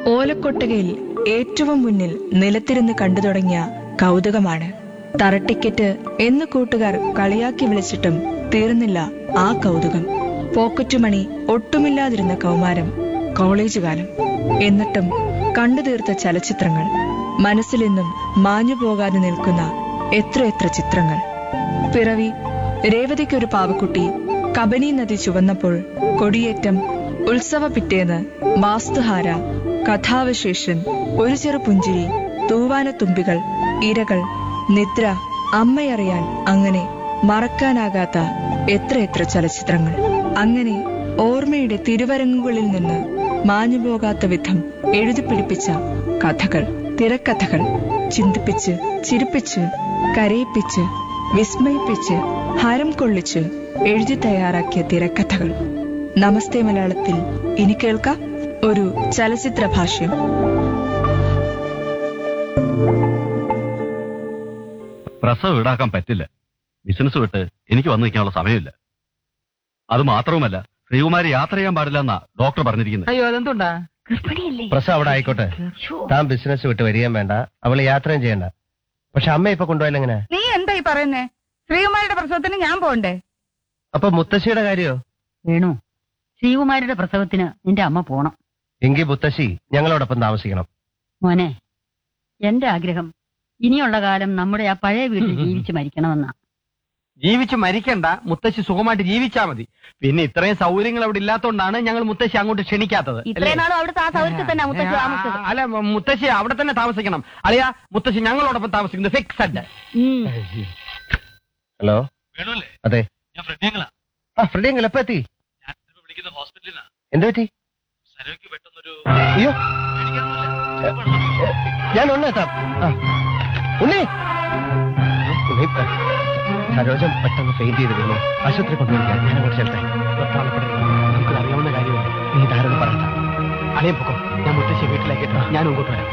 ഓലക്കൊട്ടകയിൽ ഏറ്റവും മുന്നിൽ നിലത്തിരുന്ന് കണ്ടു തുടങ്ങിയ കൗതുകമാണ് തറട്ടിക്കറ്റ് എന്ന് കൂട്ടുകാർ കളിയാക്കി വിളിച്ചിട്ടും തീർന്നില്ല ആ കൗതുകം പോക്കറ്റ് മണി ഒട്ടുമില്ലാതിരുന്ന കൗമാരം കോളേജ് കാലം എന്നിട്ടും കണ്ടു തീർത്ത ചലച്ചിത്രങ്ങൾ മനസ്സിലെന്നും മാഞ്ഞു പോകാതെ നിൽക്കുന്ന എത്രയെത്ര ചിത്രങ്ങൾ പിറവി രേവതിക്കൊരു പാവക്കുട്ടി കബനി നദി ചുവന്നപ്പോൾ കൊടിയേറ്റം ഉത്സവ പിറ്റേന്ന് വാസ്തുഹാര കഥാവശേഷൻ ഒരു ചെറു പുഞ്ചിരി തൂവാനത്തുമ്പികൾ ഇരകൾ നിദ്ര അമ്മയറിയാൻ അങ്ങനെ മറക്കാനാകാത്ത എത്രയെത്ര ചലച്ചിത്രങ്ങൾ അങ്ങനെ ഓർമ്മയുടെ തിരുവരങ്ങുകളിൽ നിന്ന് മാഞ്ഞുപോകാത്ത വിധം എഴുതിപ്പിടിപ്പിച്ച കഥകൾ തിരക്കഥകൾ ചിന്തിപ്പിച്ച് ചിരിപ്പിച്ച് കരയിപ്പിച്ച് വിസ്മയിപ്പിച്ച് ഹരം കൊള്ളിച്ച് എഴുതി തയ്യാറാക്കിയ തിരക്കഥകൾ നമസ്തേ മലയാളത്തിൽ ഇനി കേൾക്കാം ഒരു ചലച്ചിത്ര ഭാഷ്യം പ്രസവം ഈടാക്കാൻ പറ്റില്ല ബിസിനസ് വിട്ട് എനിക്ക് വന്നു നിൽക്കാനുള്ള സമയമില്ല അത് മാത്രവുമല്ല ശ്രീകുമാരി യാത്ര ചെയ്യാൻ പാടില്ല എന്നാ ഡോക്ടർ പറഞ്ഞിരിക്കുന്നത് അയ്യോ അതെന്തുണ്ടാ പ്രസവം അവിടെ ആയിക്കോട്ടെ താൻ ബിസിനസ് വിട്ട് വരികയും വേണ്ട അവള് യാത്രയും ചെയ്യണ്ട പക്ഷെ അമ്മ ഇപ്പൊ കൊണ്ടുപോയാൽ എങ്ങനെ നീ എന്താ ഈ പറയുന്നേ ശ്രീകുമാരിയുടെ പ്രസവത്തിന് ഞാൻ പോണ്ടേ അപ്പൊ മുത്തശ്ശിയുടെ കാര്യോ വേണു ശ്രീകുമാരിയുടെ പ്രസവത്തിന് നിന്റെ അമ്മ പോണം എങ്കിൽ മുത്തശ്ശി ഞങ്ങളോടൊപ്പം താമസിക്കണം മോനെ എന്റെ ആഗ്രഹം ഇനിയുള്ള കാലം നമ്മുടെ ആ പഴയ വീട്ടിൽ ജീവിച്ച് മരിക്കണമെന്നാ ജീവിച്ച് മരിക്കണ്ട മുത്തശ്ശി സുഖമായിട്ട് ജീവിച്ചാ മതി പിന്നെ ഇത്രയും സൗകര്യങ്ങൾ അവിടെ ഇല്ലാത്തതുകൊണ്ടാണ് ഞങ്ങൾ മുത്തശ്ശി അങ്ങോട്ട് ക്ഷണിക്കാത്തത് അല്ലേ? ഇത്രയും നാളും അവിടുത്തെ ആ സൗകര്യത്തിൽ തന്നെ മുത്തച്ഛൻ ആ, താമസിച്ചത് അല്ല മ- മുത്തശ്ശി അവിടെ തന്നെ താമസിക്കണം അളിയ മുത്തശ്ശി ഞങ്ങളോടൊപ്പം താമസിക്കുന്നത് ഫിക്സഡ് ഉം. ഹലോ വേണമല്ലേ അതെ ഞാൻ ഫ്രണ്ടിങ്ങളാ ആ ഫ്രെഡി എങ്ങനെ എപ്പോ എത്തി ഞാൻ വിളിക്കുന്ന ഹോസ്പിറ്റലിനാ എന്ത് പറ്റി സരോയ്ക്ക് പെട്ടെന്നൊരു അയ്യോ ഏ, ഞാൻ ഉണ്ണെത്താം ആ. ഉണ്ണി ഉണ്ണി ഏ, സരോജം പെട്ടെന്ന് ഫെയിന്റ് ചെയ്ത് വീണു ആശുപത്രി കൊണ്ടുപോയി ഞാൻ അങ്ങോട്ട് ചെല്ലട്ടെ നമുക്ക് അറിയാവുന്ന കാര്യമല്ലേ നീ ധാരാളം പറയണ്ട അളിയ പൊക്കോ ഞാൻ മുത്തശ്ശി വീട്ടിലേക്കിട്ട് ഞാൻ ഇങ്ങോട്ട് വരാം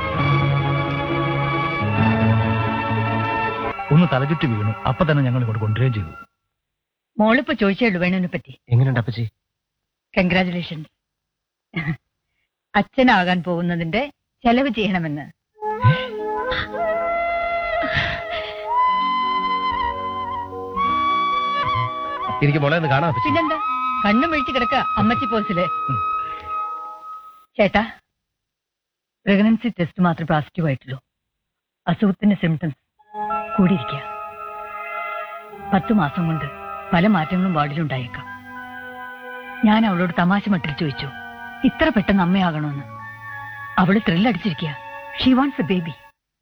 ഒന്ന് തലചുറ്റി വീണു അപ്പൊ തന്നെ ഞങ്ങൾ ഇങ്ങോട്ട് കൊണ്ടുവരികയും ചെയ്തു മോളിപ്പോ ചോദിച്ചേ ഉള്ളൂ വേണുവിനെ പറ്റി എങ്ങനെയുണ്ട് അപ്പച്ചി കൺഗ്രാചുലേഷൻ അച്ഛനാകാൻ പോകുന്നതിന്റെ ചെലവ് ചെയ്യണമെന്ന് എനിക്ക് മോളെ ഒന്ന് കാണാം അപ്പച്ചി പിന്നെന്താ കണ്ണും വീഴ്ച കിടക്ക അമ്മച്ചി പോസില് ചേട്ടാ പ്രഗ്നൻസി ടെസ്റ്റ് മാത്രമേ പോസിറ്റീവ് ആയിട്ടുള്ളൂ അസുഖത്തിന്റെ സിംറ്റംസ് കൂടിയിരിക്കുക പത്തു മാസം കൊണ്ട് പല മാറ്റങ്ങളും വാർഡിലുണ്ടായേക്കാം ഞാൻ അവളോട് തമാശ മട്ടിൽ ചോദിച്ചു ഇത്ര പെട്ടെന്ന് അമ്മയാകണമെന്ന് അവള് ത്രില്ലടിച്ചിരിക്കുക ഷീ വാണ്ട്സ് എ ബേബി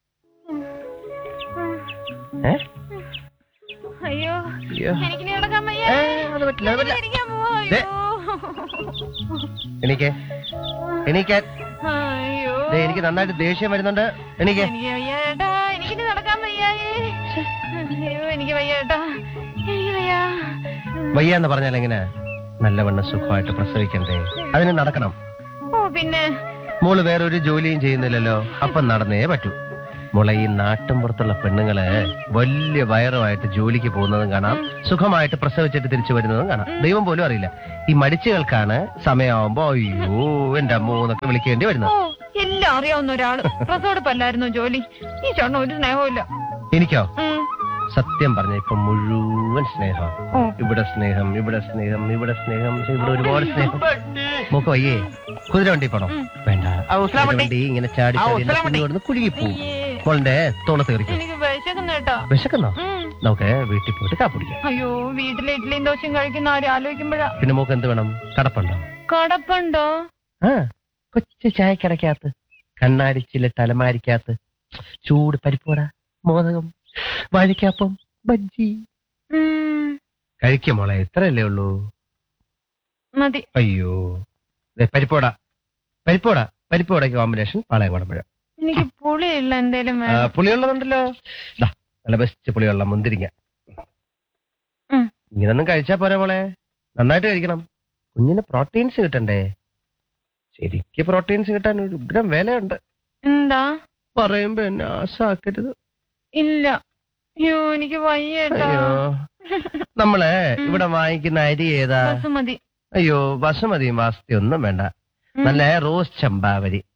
ഏ? അയ്യോ അയ്യോ. എനിക്ക് നടക്കാൻ വയ്യ ഏ, അത് പറ്റില്ല, അത് പറ്റില്ല. ഇരിക്കാൻ പോവാ, ദേ. എനിക്ക് എനിക്ക് അയ്യോ എനിക്ക് നന്നായിട്ട് ദേഷ്യം വരുന്നുണ്ട് എനിക്ക് എനിക്ക് വയ്യേട്ടാ എനിക്കിനി നടക്കാൻ വയ്യായേ അയ്യോ എനിക്ക് വയ്യേട്ടാ എനിക്ക് വയ്യാ വയ്യാന്ന് പറഞ്ഞാൽ എങ്ങനെ നല്ലവണ്ണം സുഖമായിട്ട് പ്രസവിക്കണ്ടേ അതിന് നടക്കണം ഓ പിന്നെ മോള് വേറൊരു ജോലിയും ചെയ്യുന്നില്ലല്ലോ അപ്പം നടന്നേ പറ്റൂ മോളെ ഈ നാട്ടും പുറത്തുള്ള പെണ്ണുങ്ങള് വലിയ വയറുമായിട്ട് ജോലിക്ക് പോകുന്നതും കാണാം സുഖമായിട്ട് പ്രസവിച്ചിട്ട് തിരിച്ചു വരുന്നതും കാണാം ദൈവം പോലും അറിയില്ല ഈ മടിച്ചുകൾക്കാണ് സമയമാവുമ്പോ അയ്യോ എന്റെ അമ്മോ എന്നൊക്കെ വിളിക്കേണ്ടി ഓ വരുന്നത് എല്ലാം അറിയാവുന്ന ഒരാള് പ്രസവെടുപ്പല്ലായിരുന്നു ജോലി ഈ ചേട്ടൻ ഒരു സ്നേഹവും എനിക്കോ ഉം. സത്യം പറഞ്ഞ ഇപ്പൊ മുഴുവൻ സ്നേഹം ഓ. ഇവിടെ സ്നേഹം ഇവിടെ സ്നേഹം ഇവിടെ സ്നേഹം ഇവിടെ ഒരുപാട് സ്നേഹം മൂക്ക് വയ്യേ കുതിര വണ്ടി പോണോ വേണ്ട ആ, ഉസ്ലാം വണ്ടി. കുതിര വണ്ടി ഇങ്ങനെ ചാടി ആ, ചാടി ഉസ്ലാം വണ്ടി. ഇവിടുന്ന് കുലുങ്ങി പോവും അയ്യേ. മോളുടെ തോളത്ത് കയറിക്കും എനിക്ക് വിശക്കുന്നു കേട്ടോ വിശക്കുന്നോ ഉം. നമുക്ക് വീട്ടിൽ പോയിട്ട് കാപ്പിടിക്കാം അയ്യോ വീട്ടിലെ ഇഡ്ഡലിയും ദോശയും കഴിക്കുന്ന ആരും ആലോചിക്കുമ്പോഴാ പിന്നെ മോക്ക് എന്ത് വേണം കടപ്പുണ്ടോ കടപ്പുണ്ടോ ആ കൊച്ചു ചായക്കടക്കകത്ത് കണ്ണാടിച്ചില്ല അലമാരിക്കകത്ത് ചൂട് പരിപ്പോട മോദകം വാഴയ്ക്കാപ്പം ബജ്ജി ഉം, കഴിക്കും മോളെ ഇത്രയല്ലേ ഉള്ളൂ മതി അയ്യോ ദേ, പരിപ്പോട പരിപ്പോട പരിപ്പോടയ്ക്ക് കോമ്പിനേഷൻ പാളയം കുടമ്പഴം എനിക്ക് പുളിയില്ല എന്തേലും ആ, വേണം പുളിയുള്ളതുണ്ടല്ലോ ദാ, നല്ല ബെസ്റ്റ് പുളിയുള്ള മുന്തിരിങ്ങ ഉം. ഇങ്ങനൊന്നും കഴിച്ചാ പോരാ മോളെ നന്നായിട്ട് കഴിക്കണം കുഞ്ഞിന് പ്രോട്ടീൻസ് കിട്ടണ്ടേ ശരിക്ക് പ്രോട്ടീൻസ് കിട്ടാൻ ഒരു ഉഗ്രം വിലയുണ്ട് എന്താ പറയുമ്പോ എന്നെ ആശാക്കരുത് ഇല്ല അയ്യോ എനിക്ക് വയ്യേട്ടാ അയ്യോ നമ്മള് ഇവിടെ വാങ്ങിക്കുന്ന അരി ഏതാ ബസുമതി അയ്യോ ബസുമതി മാസത്തി ഒന്നും വേണ്ട ഉം. നല്ല റോസ് ചമ്പാവരി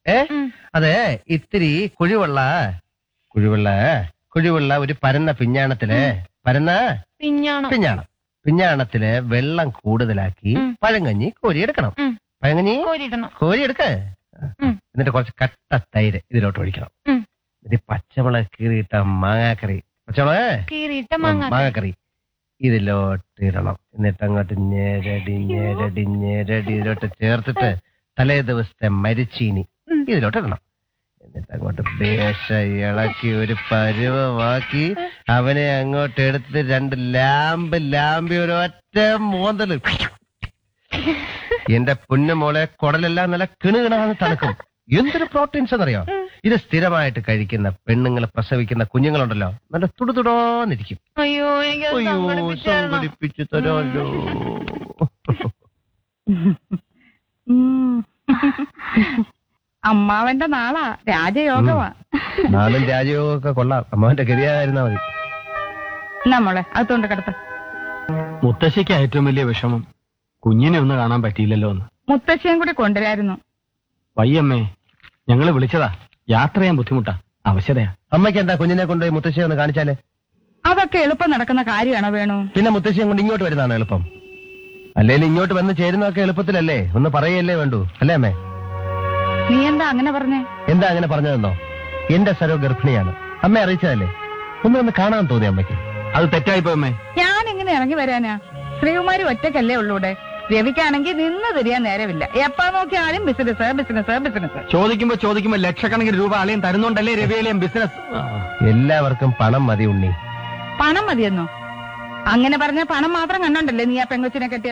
ഏ ഉം. അതെ ഇത്തിരി കുഴിവുള്ള കുഴിവുള്ള കുഴിവുള്ള ഒരു പരന്ന പിഞ്ഞാണത്തില് പരന്ന പിഞ്ഞാണം പിഞ്ഞാണം പിഞ്ഞാണത്തില് വെള്ളം കൂടുതലാക്കി ഉം. പഴങ്കഞ്ഞി കോരിയെടുക്കണം ഉം. പഴങ്കഞ്ഞി കോരിയിടണം കോരിയെടുക്ക ഉം. എന്നിട്ട് കുറച്ച് കട്ട തൈര് ഇതിലോട്ട് ഒഴിക്കണം ഉം. എന്നിട്ട് പച്ചമുളക് കീറിയിട്ട മാങ്ങാക്കറി പച്ചമുളക് കീറിയിട്ട മാങ്ങ മാങ്ങാക്കറി ഇതിലോട്ട് ഇടണം എന്നിട്ട് അങ്ങോട്ട് ഞെരടി ഞെരടി ഞെരടി ഇതിലോട്ട് ചേർത്തിട്ട് തലേ ദിവസത്തെ മരിച്ചീനി ഉം. ഇതിലോട്ട് ഇടണം എന്നിട്ട് അങ്ങോട്ട് ബേഷ ഇളക്കി ഒരു പരുവമാക്കി അവനെ അങ്ങോട്ട് എടുത്ത് രണ്ട് ലാമ്പ് ലാമ്പി ഒരു ഒറ്റ മോന്തല് എന്റെ പൊന്നുമോളെ കുടലെല്ലാം നല്ല കിണുകിണാന്ന് തണുക്കും എന്തൊരു പ്രോട്ടീൻസ് എന്നറിയോ ഇത് സ്ഥിരമായിട്ട് കഴിക്കുന്ന പെണ്ണുങ്ങൾ പ്രസവിക്കുന്ന കുഞ്ഞുങ്ങളുണ്ടല്ലോ നല്ല തുടുതുടോന്നിരിക്കും അയ്യോ എനിക്ക് അയ്യോ സംഘടിപ്പിച്ചു തരണം. സംഘടിപ്പിച്ചു തരാമല്ലോ അമ്മാവന്റെ നാളാ രാജയോഗമാ നാളും രാജ്യവും ഒക്കെ കൊള്ളാം അമ്മാവന്റെ ഗതിയായിരുന്നാ മതി നമ്മളെ അതുകൊണ്ട് കിടത്ത് മുത്തശ്ശിക്ക് ഏറ്റവും വലിയ വിഷമം കുഞ്ഞിനെ ഒന്ന് കാണാൻ പറ്റിയില്ലല്ലോ എന്ന് മുത്തശ്ശിയും കൂടി കൊണ്ടുവരായിരുന്നു വയ്യമ്മേ ഞങ്ങള് വിളിച്ചതാ യാത്ര ചെയ്യാൻ ബുദ്ധിമുട്ടാ അവശതയാ അമ്മയ്ക്ക് എന്താ കുഞ്ഞിനെ കൊണ്ടുപോയി മുത്തശ്ശിയെ ഒന്ന് കാണിച്ചാലേ അതൊക്കെ എളുപ്പം നടക്കുന്ന കാര്യമാണോ വേണു പിന്നെ മുത്തശ്ശിയും കൊണ്ട് ഇങ്ങോട്ട് വരുന്നതാണ് എളുപ്പം അല്ലെങ്കിൽ ഇങ്ങോട്ട് വന്ന് ചേരുന്നതൊക്കെ എളുപ്പത്തിലല്ലേ ഒന്ന് പറയല്ലേ വേണ്ടു അല്ലേ അമ്മേ നീ എന്താ അങ്ങനെ പറഞ്ഞേ എന്താ അങ്ങനെ പറഞ്ഞതെന്നോ എന്റെ സരോ ഗർഭിണിയാണ് അമ്മ അറിയിച്ചതല്ലേ ഒന്ന് ഒന്ന് കാണാൻ തോന്നി അമ്മയ്ക്ക് അത് തെറ്റായിപ്പോ അമ്മേ ഞാൻ എങ്ങനെ ഇറങ്ങി വരാനാ ശ്രീകുമാരി ഒറ്റയ്ക്കല്ലേ ഉള്ളൂടെ രവിക്കാണെങ്കിൽ നിന്ന് തിരിയാൻ നേരമില്ല എപ്പാ നോക്കിയാലും ബിസിനസ് ബിസിനസ് ബിസിനസ് ചോദിക്കുമ്പോ ചോദിക്കുമ്പോ ലക്ഷക്കണക്കിന് രൂപ അളിയും തരുന്നുണ്ടല്ലേ രവിയിലെയും ബിസിനസ് എല്ലാവർക്കും പണം മതി ഉണ്ണി പണം മതിയെന്നോ അങ്ങനെ പറഞ്ഞ പണം മാത്രം കണ്ടോണ്ടല്ലേ നീ ആ പെങ്കൊച്ചിനെ കെട്ടിയത്